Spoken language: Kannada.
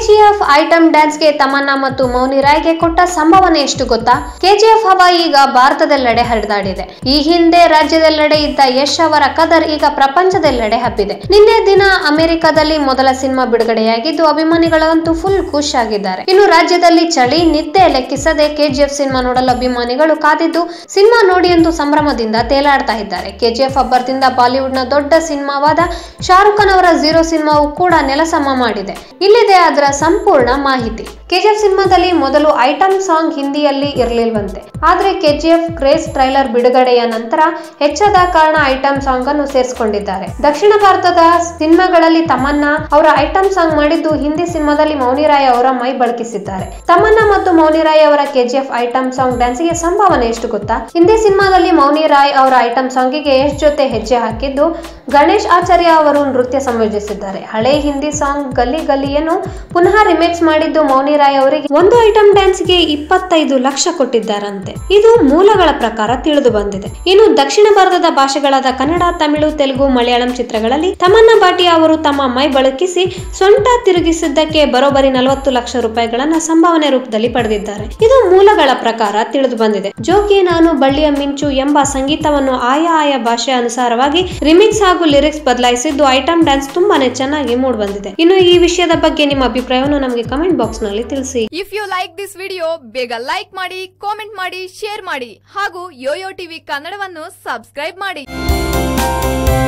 ಕೆಜಿಎಫ್ ಐಟಮ್ ಡ್ಯಾನ್ಸ್ಗೆ ತಮನ್ನಾ ಮತ್ತು ಮೌನಿ ರಾಯ್ಗೆ ಕೊಟ್ಟ ಸಂಭಾವನೆ ಎಷ್ಟು ಗೊತ್ತಾ ಕೆಜಿಎಫ್ ಹವಾ ಈಗ ಭಾರತದೆಲ್ಲೆಡೆ ಹರಿದಾಡಿದೆ ಈ ಹಿಂದೆ ರಾಜ್ಯದೆಲ್ಲೆಡೆ ಇದ್ದ ಯಶ್ ಅವರ ಕದರ್ ಈಗ ಪ್ರಪಂಚದೆಲ್ಲೆಡೆ ಹಬ್ಬಿದೆ ನಿನ್ನೆ ದಿನ ಅಮೆರಿಕದಲ್ಲಿ ಮೊದಲ ಸಿನಿಮಾ ಬಿಡುಗಡೆಯಾಗಿದ್ದು ಅಭಿಮಾನಿಗಳಂತೂ ಫುಲ್ ಖುಷ್ ಆಗಿದ್ದಾರೆ ಇನ್ನು ರಾಜ್ಯದಲ್ಲಿ ಚಳಿ ನಿದ್ದೆ ಲೆಕ್ಕಿಸದೆ ಕೆಜಿಎಫ್ ಸಿನಿಮಾ ನೋಡಲು ಅಭಿಮಾನಿಗಳು ಕಾದಿದ್ದು ಸಿನಿಮಾ ನೋಡಿ ಎಂದು ಸಂಭ್ರಮದಿಂದ ತೇಲಾಡ್ತಾ ಇದ್ದಾರೆ ಕೆಜಿಎಫ್ ಅಬ್ಬರದಿಂದ ಬಾಲಿವುಡ್ ನ ದೊಡ್ಡ ಸಿನಿಮಾವಾದ ಶಾರುಖ್ ಖಾನ್ ಅವರ ಝೀರೋ ಸಿನಿಮಾವು ಕೂಡ ನೆಲಸಮ ಮಾಡಿದೆ ಇಲ್ಲಿದೆ ಅದರ ಸಂಪೂರ್ಣ ಮಾಹಿತಿ ಕೆಜಿಎಫ್ ಸಿನಿಮಾದಲ್ಲಿ ಮೊದಲು ಐಟಮ್ ಸಾಂಗ್ ಹಿಂದಿಯಲ್ಲಿ ಇರಲಿಲ್ವಂತೆ ಆದ್ರೆ ಕೆಜಿಎಫ್ ಕ್ರೇಜ್ ಟ್ರೈಲರ್ ಬಿಡುಗಡೆಯ ನಂತರ ಹೆಚ್ಚಾದ ಕಾರಣ ಐಟಮ್ ಸಾಂಗ್ ಅನ್ನು ಸೇರಿಸಿಕೊಂಡಿದ್ದಾರೆ ದಕ್ಷಿಣ ಭಾರತದ ಸಿನಿಮಾಗಳಲ್ಲಿ ತಮನ್ನಾ ಅವರ ಐಟಮ್ ಸಾಂಗ್ ಮಾಡಿದ್ದು ಹಿಂದಿ ಸಿನಿಮಾದಲ್ಲಿ ಮೌನಿ ರಾಯ್ ಅವರ ಮೈ ಬಳಕಿಸಿದ್ದಾರೆ ತಮನ್ನಾ ಮತ್ತು ಮೌನಿ ರಾಯ್ ಅವರ ಕೆಜಿಎಫ್ ಐಟಮ್ ಸಾಂಗ್ ಡ್ಯಾನ್ಸ್ಗೆ ಸಂಭಾವನೆ ಎಷ್ಟು ಗೊತ್ತಾ ಹಿಂದಿ ಸಿನಿಮಾದಲ್ಲಿ ಮೌನಿ ರಾಯ್ ಅವರ ಐಟಮ್ ಸಾಂಗಿಗೆ ಯಶ್ ಜೊತೆ ಹೆಜ್ಜೆ ಹಾಕಿದ್ದು ಗಣೇಶ್ ಆಚಾರ್ಯ ಅವರು ನೃತ್ಯ ಸಂಯೋಜಿಸಿದ್ದಾರೆ ಹಳೆ ಹಿಂದಿ ಸಾಂಗ್ ಗಲ್ಲಿ ಗಲ್ಲಿಯನ್ನು ಪುನಃ ರಿಮೇಕ್ಸ್ ಮಾಡಿದ್ದು ಮೌನಿ ರಾಯ್ ಅವರಿಗೆ ಒಂದು ಐಟಮ್ ಡ್ಯಾನ್ಸ್ಗೆ ಇಪ್ಪತ್ತೈದು ಲಕ್ಷ ಕೊಟ್ಟಿದ್ದಾರಂತೆ ಇದು ಮೂಲಗಳ ಪ್ರಕಾರ ತಿಳಿದು ಬಂದಿದೆ ಇನ್ನು ದಕ್ಷಿಣ ಭಾರತದ ಭಾಷೆಗಳಾದ ಕನ್ನಡ ತಮಿಳು ತೆಲುಗು ಮಲಯಾಳಂ ಚಿತ್ರಗಳಲ್ಲಿ ತಮನ್ನಾ ಭಾಟಿಯಾ ಅವರು ತಮ್ಮ ಮೈ ಬಳಕಿಸಿ ಸೊಂಟ ತಿರುಗಿಸಿದ್ದಕ್ಕೆ ಬರೋಬ್ಬರಿ ನಲವತ್ತು ಲಕ್ಷ ರೂಪಾಯಿಗಳನ್ನ ಸಂಭಾವನೆ ರೂಪದಲ್ಲಿ ಪಡೆದಿದ್ದಾರೆ ಇದು ಮೂಲಗಳ ಪ್ರಕಾರ ತಿಳಿದು ಬಂದಿದೆ ಜೋಗಿ ನಾನು ಬಳ್ಳಿಯ ಮಿಂಚು ಎಂಬ ಸಂಗೀತವನ್ನು ಆಯಾ ಆಯಾ ಭಾಷೆ ಅನುಸಾರವಾಗಿ ರಿಮಿಕ್ಸ್ ಹಾಗೂ ಲಿರಿಕ್ಸ್ ಬದಲಾಯಿಸಿದ್ದು ಐಟಮ್ ಡ್ಯಾನ್ಸ್ ತುಂಬಾನೇ ಚೆನ್ನಾಗಿ ಮೂಡ್ ಬಂದಿದೆ ಇನ್ನು ಈ ವಿಷಯದ ಬಗ್ಗೆ ನಿಮ್ಮ ಅಭಿಪ್ರಾಯವನ್ನು ನಮಗೆ ಕಮೆಂಟ್ ಬಾಕ್ಸ್ ನಲ್ಲಿ ತಿಳಿಸಿ if you like this video ಬೇಗ ಲೈಕ್ ಮಾಡಿ ಕಾಮೆಂಟ್ ಮಾಡಿ ಶೇರ್ ಮಾಡಿ ಹಾಗೂ ಯೋಯೋ ಟಿವಿ ಕನ್ನಡವನ್ನು ಸಬ್ಸ್ಕ್ರೈಬ್ ಮಾಡಿ